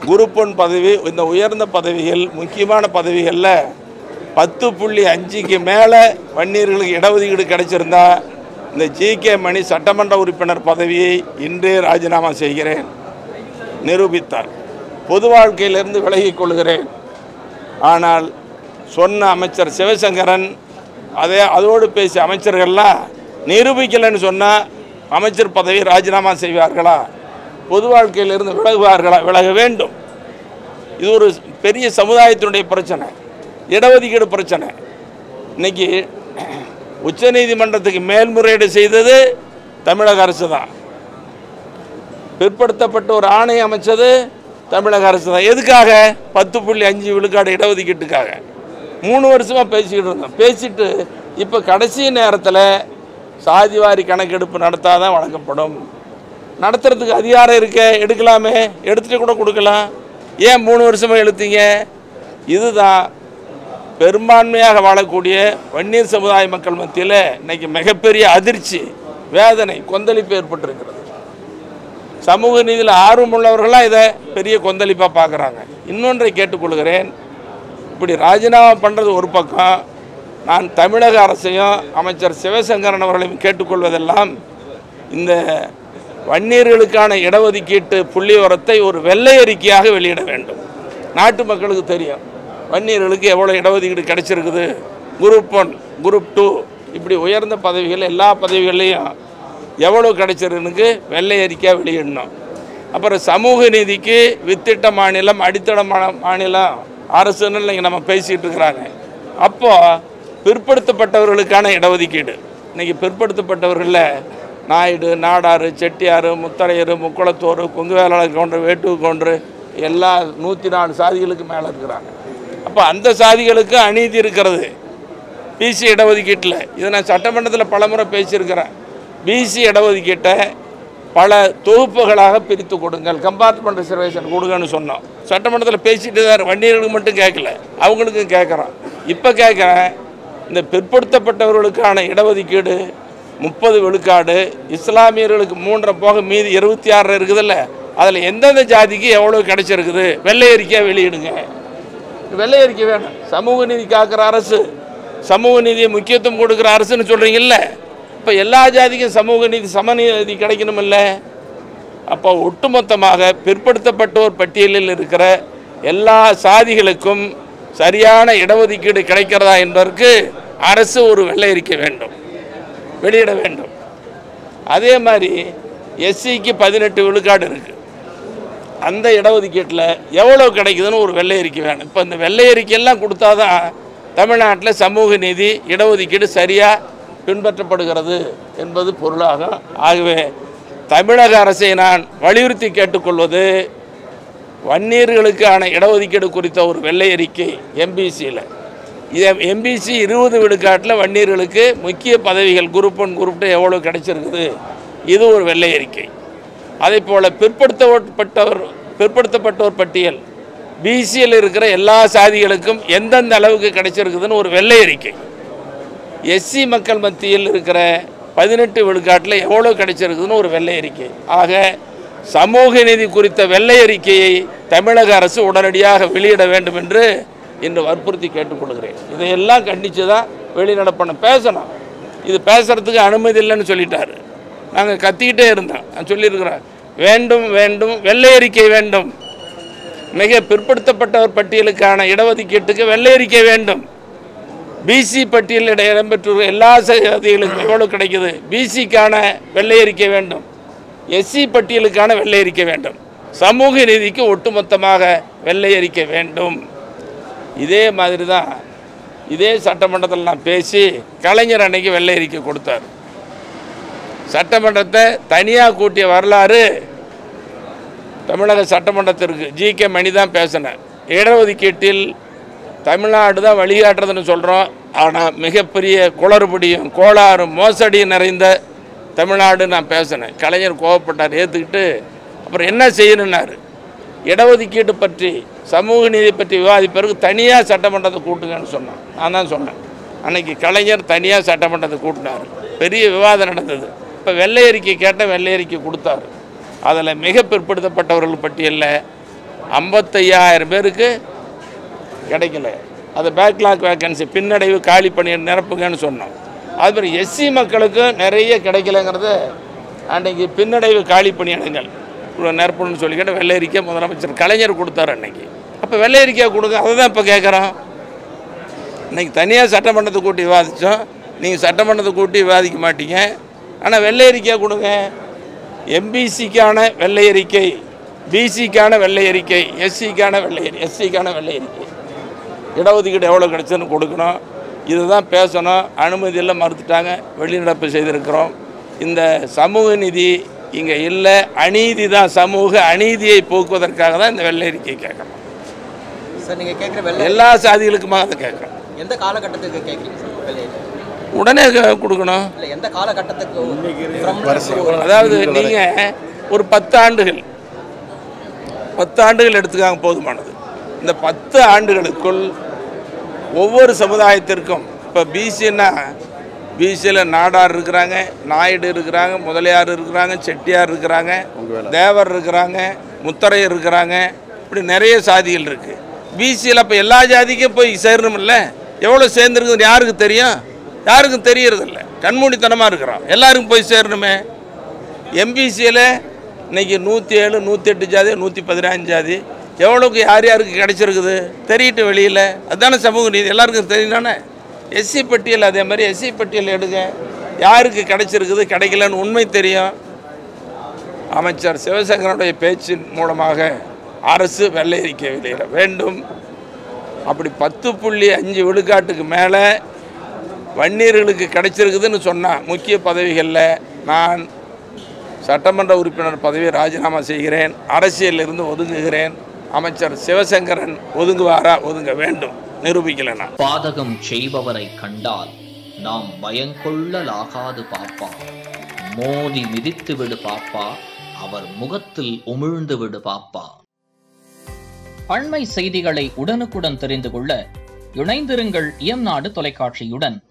group one பதவி இந்த உயர்ந்த பதவிகள் முக்கியமான பதவிகளில் பத்து புள்ளி அஞ்சுக்கு மேலே வன்னியர்களுக்கு இடஒதுக்கீடு கிடைச்சிருந்தா இந்த ஜி கே மணி சட்டமன்ற உறுப்பினர் பதவியை இன்றே ராஜினாமா செய்கிறேன் நிரூபித்தார் பொது வாழ்க்கையிலிருந்து விலகிக் கொள்கிறேன் ஆனால் சொன்ன அமைச்சர் சிவசங்கரன் அதே அதோடு பேசிய அமைச்சர்கள்லாம் நிரூபிக்கலைன்னு சொன்னால் அமைச்சர் பதவியை ராஜினாமா செய்வார்களா பொது வாழ்க்கையிலிருந்து விலகுவார்களா விலக வேண்டும் இது ஒரு பெரிய சமுதாயத்தினுடைய பிரச்சனை இடஒதுக்கீடு பிரச்சனை இன்னைக்கு உச்சநீதிமன்றத்துக்கு மேல்முறையீடு செய்தது தமிழக அரசு தான் பிற்படுத்தப்பட்ட ஒரு ஆணை அமைச்சது தமிழக அரசு தான் எதுக்காக பத்து புள்ளி அஞ்சு விழுக்காடு இடஒதுக்கீட்டுக்காக மூணு வருஷமாக பேசிக்கிட்டு இருந்தோம் பேசிட்டு இப்போ கடைசி நேரத்தில் சாதிவாரி கணக்கெடுப்பு நடத்தாதான் வழங்கப்படும் நடத்துறதுக்கு அதிகாரம் இருக்க எடுக்கலாமே எடுத்துட்டு கூட கொடுக்கலாம் ஏன் மூணு வருஷமாக எழுத்தீங்க இதுதான் பெரும்பான்மையாக வாழக்கூடிய வன்னியர் சமுதாய மக்கள் மத்தியில் இன்னைக்கு மிகப்பெரிய அதிர்ச்சி வேதனை கொந்தளிப்பு ஏற்பட்டிருக்கிறது சமூக நீதியில் ஆர்வமுள்ளவர்களாக இதை பெரிய கொந்தளிப்பாக பார்க்குறாங்க இன்னொன்றை கேட்டுக்கொள்கிறேன் இப்படி ராஜினாமா பண்ணுறது ஒரு பக்கம் நான் தமிழக அரசையும் அமைச்சர் சிவசங்கரன் அவர்களையும் கேட்டுக்கொள்வதெல்லாம் இந்த வன்னியர்களுக்கான இடஒதுக்கீட்டு புள்ளி உரத்தை ஒரு வெள்ளை அறிக்கையாக வெளியிட வேண்டும் நாட்டு மக்களுக்கு தெரியும் வன்னியர்களுக்கு எவ்வளோ இடஒதுக்கீடு கிடைச்சிருக்குது குரூப் ஒன் குரூப் டூ இப்படி உயர்ந்த பதவிகள் எல்லா பதவிகள்லையும் எவ்வளோ கிடைச்சிருக்கு வெள்ளை அறிக்கையாக வெளியிடணும் அப்புறம் சமூக நீதிக்கு வித்திட்ட மாநிலம் அடித்தள மா- மாநிலம் அரசுன்னு இன்னைக்கு நம்ம பேசிகிட்டு இருக்கிறாங்க அப்போது பிற்படுத்தப்பட்டவர்களுக்கான இடஒதுக்கீடு இன்னைக்கு பிற்படுத்தப்பட்டவர்களில் நாயுடு நாடாறு செட்டியார் முத்தரையர் முக்குளத்தோர் கொங்கு வேளாளர் கவுண்டர் வேட்டு கவுண்டர் எல்லா நூற்றி நாலு சாதிகளுக்கு மேலே இருக்கிறாங்க அப்போ அந்த சாதிகளுக்கு அநீதி இருக்கிறது பிசி இடஒதுக்கீட்டில் இதை நான் சட்டமன்றத்தில் பலமுறை பேசியிருக்கிறேன் பிசி இடஒதுக்கீட்டை பல தொகுப்புகளாக பிரித்து கொடுங்கள் கம்பார்ட்மெண்ட் ரிசர்வேஷன் கொடுங்கன்னு சொன்னோம் சட்டமன்றத்தில் பேசிட்டு தான் வண்டியர்களுக்கு மட்டும் கேட்கல அவங்களுக்கும் கேட்குறோம் இப்போ கேட்குறேன் இந்த பிற்படுத்தப்பட்டவர்களுக்கான இடஒதுக்கீடு முப்பது விழுக்காடு இஸ்லாமியர்களுக்கு மூன்றரை போக மீதி இருபத்தி ஆறு இருக்குதுல்ல அதில் எந்தெந்த ஜாதிக்கு எவ்வளோ கிடைச்சிருக்குது வெள்ளை அறிக்கையாக வெளியிடுங்க வெள்ளை அறிக்கை வேணும் சமூக நீதி காக்கிற அரசு சமூக நீதியை முக்கியத்துவம் கொடுக்குற அரசுன்னு சொல்கிறீங்கல்ல இப்போ எல்லா ஜாதிக்கும் சமூக நீதி சமநீதி கிடைக்கணுமில்ல அப்போ ஒட்டுமொத்தமாக பிற்படுத்தப்பட்டோர் பட்டியலில் இருக்கிற எல்லா சாதிகளுக்கும் சரியான இடஒதுக்கீடு கிடைக்கிறதா என்பதற்கு அரசு ஒரு வெள்ளை அறிக்கை வேண்டும் வெளியிட வேண்டும் அதே மாதிரி எஸ்சிக்கு பதினெட்டு விழுக்காடு இருக்குது அந்த இடஒதுக்கீட்டில் எவ்வளோ கிடைக்குதுன்னு ஒரு வெள்ளை அறிக்கை வேணும் இப்போ இந்த வெள்ளை அறிக்கையெல்லாம் கொடுத்தா தான் தமிழ்நாட்டில் சமூக நீதி இடஒதுக்கீடு சரியாக பின்பற்றப்படுகிறது என்பது பொருளாகும் ஆகவே தமிழக அரசை நான் வலியுறுத்தி கேட்டுக்கொள்வது வன்னியர்களுக்கான இடஒதுக்கீடு குறித்த ஒரு வெள்ளை அறிக்கை எம்பிசியில் இதை எம்பிசி இருபது விழுக்காட்டில் வன்னியர்களுக்கு முக்கிய பதவிகள் குரூப் ஒன் குரூப் டூ எவ்வளோ கிடைச்சிருக்குது இது ஒரு வெள்ளை அறிக்கை அதே போல் பிற்படுத்தப்பட்டவர் பிற்படுத்தப்பட்டோர் பட்டியல் பிசியில் இருக்கிற எல்லா சாதிகளுக்கும் எந்தெந்த அளவுக்கு கிடைச்சிருக்குதுன்னு ஒரு வெள்ளை அறிக்கை எஸ்சி மக்கள் மத்தியில் இருக்கிற பதினெட்டு விழுக்காட்டில் எவ்வளோ கிடைச்சிருக்குதுன்னு ஒரு வெள்ளை அறிக்கை ஆக சமூக நீதி குறித்த வெள்ளை அறிக்கையை தமிழக அரசு உடனடியாக வெளியிட வேண்டும் என்று இன்று வற்புறுத்தி கேட்டுக்கொள்கிறேன் இதையெல்லாம் கண்டித்து தான் வெளிநடப்பண்ண பேசணும் இது பேசுகிறதுக்கு அனுமதி இல்லைன்னு சொல்லிட்டாரு நாங்கள் கத்திக்கிட்டே இருந்தோம் நான் சொல்லியிருக்கிறேன் வேண்டும் வேண்டும் வெள்ளை அறிக்கை வேண்டும் மிக பிற்படுத்தப்பட்டவர் பட்டியலுக்கான இடஒதுக்கீட்டுக்கு வெள்ளை அறிக்கை வேண்டும் பிசி பட்டியலில் இடம்பெற்றுள்ள எல்லா சாதிகளுக்கும் எவ்வளவு கிடைக்குது பிசிக்கான வெள்ளை அறிக்கை வேண்டும் எஸ்சி பட்டியலுக்கான வெள்ளை அறிக்கை வேண்டும் சமூக நீதிக்கு ஒட்டுமொத்தமாக வெள்ளை அறிக்கை வேண்டும் இதே மாதிரி தான் இதே சட்டமன்றத்தில் நான் பேசி கலைஞர் அன்னைக்கு வெள்ளை அறிக்கை கொடுத்தார் சட்டமன்றத்தை தனியாக கூட்டிய வரலாறு தமிழக சட்டமன்றத்திற்கு ஜி கே மணி தான் பேசினேன் இடஒதுக்கீட்டில் தமிழ்நாடு தான் வழிகாட்டுறதுன்னு சொல்கிறோம் ஆனால் மிகப்பெரிய குளறுபடியும் கோளாறும் மோசடியும் நிறைந்த தமிழ்நாடு நான் பேசினேன் கலைஞர் கோவப்பட்டார் ஏற்றுக்கிட்டு அப்புறம் என்ன செய்யணுன்னாரு இடஒதுக்கீடு பற்றி சமூக நீதி பற்றி விவாதிப்பதற்கு தனியாக சட்டமன்றத்தை கூட்டுங்கன்னு சொன்னான் நான் தான் சொன்னேன் அன்னைக்கு கலைஞர் தனியாக சட்டமன்றத்தை கூட்டினார் பெரிய விவாதம் நடந்தது இப்போ வெள்ளை அறிக்கை கேட்ட வெள்ளை அறிக்கை கொடுத்தாரு அதில் மிக பிற்படுத்தப்பட்டவர்கள் பட்டியலில் ஐம்பத்தையாயிரம் பேருக்கு கிடைக்கல அது பேக்லாக் வேக்கன்சி பின்னடைவு காலி பணியை நிரப்புங்கன்னு சொன்னோம் அதுமாதிரி எஸ்சி மக்களுக்கு நிறைய கிடைக்கலங்கிறது அன்னைக்கு பின்னடைவு காலி பணியிடங்கள் இவ்வளோ நிரப்பணும்னு சொல்லிக்கிட்டு வெள்ளரிக்கை முதலமைச்சர் கலைஞர் கொடுத்தாரு அன்னைக்கு அப்போ வெள்ளரிக்கை கொடுங்க அதை தான் இப்போ கேட்குறோம் இன்னைக்கு தனியாக சட்டமன்றத்தை கூட்டி விவாதித்தோம் நீங்கள் சட்டமன்றத்தை கூட்டி விவாதிக்க மாட்டீங்க ஆனால் வெள்ளை அறிக்கை கொடுங்க எம்பிசிக்கான வெள்ளை அறிக்கை பிசிக்கான வெள்ளை அறிக்கை எஸ்சிக்கான வெள்ளை எஸ்சிக்கான வெள்ளை அறிக்கை இடஒதுக்கீடு எவ்வளோ கிடைச்சுன்னு கொடுக்கணும் இதுதான் பேசணும் அனுமதியெல்லாம் மறுத்துட்டாங்க வெளிநடப்பு செய்திருக்கிறோம் இந்த சமூக நிதி இங்கே இல்லை அநீதி தான் சமூக அநீதியை போக்குவதற்காக தான் இந்த வெள்ளை அறிக்கை கேட்குறோம் சார் நீங்கள் கேட்குற வெள்ளை எல்லா சாதிகளுக்குமாக அதை கேட்குறோம் எந்த காலகட்டத்துக்கு கேட்குறீங்க சார் வெள்ளை உடனே க- கொடுக்கணும் இல்லை எந்த காலகட்டத்துக்கு from அதாவது நீங்கள் ஒரு பத்து ஆண்டுகள் பத்து ஆண்டுகள் எடுத்துக்காங்க போதுமானது இந்த பத்து ஆண்டுகளுக்குள் ஒவ்வொரு சமுதாயத்திற்கும் இப்போ பிசின்னா பிசியில் நாடார் இருக்கிறாங்க நாயுடு இருக்கிறாங்க முதலியார் இருக்கிறாங்க செட்டியார் இருக்கிறாங்க தேவர் இருக்கிறாங்க முத்தரையர் இருக்கிறாங்க இப்படி நிறைய சாதிகள் இருக்குது பிசியில் அப்போ எல்லா ஜாதிக்கும் போய் சேரணுமில்ல எவ்வளோ சேர்ந்துருக்குதுன்னு யாருக்கு தெரியும் யாருக்கும் தெரியறதில்ல கண்மூடித்தனமாக இருக்கிறோம் எல்லாருக்கும் போய் சேரணுமே எம்பிசியில் இன்னைக்கு நூற்றி ஏழு நூற்றி எட்டு ஜாதி நூற்றி பதினஞ்சு ஜாதி எவ்வளோக்கு யார் யாருக்கு கிடைச்சிருக்குது தெரியட்டு வெளியில் அதுதானே சமூக நீதி எல்லாருக்கும் தெரியணும்னே எஸ்சி பட்டியல் அதே மாதிரி எஸ்சி பட்டியல் எடுங்க யாருக்கு கிடைச்சிருக்குது கிடைக்கலன்னு உண்மை தெரியும் அமைச்சர் சிவசங்கரனுடைய பேச்சின் மூலமாக அரசு வெள்ளை அறிக்கை வெளியிட வேண்டும் அப்படி பத்து புள்ளி அஞ்சு விழுக்காட்டுக்கு மேலே வன்னியர்களுக்கு கிடைச்சிருக்குதுன்னு சொன்னால் முக்கிய பதவிகளில் நான் சட்டமன்ற உறுப்பினர் பதவியை ராஜினாமா செய்கிறேன் அரசியலில் இருந்து ஒதுங்குகிறேன் அமைச்சர் சிவசங்கரன் ஒதுங்குவாரா ஒதுங்க வேண்டும் நிரூபிக்கலைன்னா பாதகம் செய்பவரை கண்டால் நாம் பயங்கொள்ளலாகாது பாப்பா மோதி மிதித்து விடு பாப்பா அவர் முகத்தில் உமிழ்ந்து விடு பாப்பா அண்மை செய்திகளை உடனுக்குடன் தெரிந்து கொள்ள இணைந்திருங்கள் இயம்நாடு தொலைக்காட்சியுடன்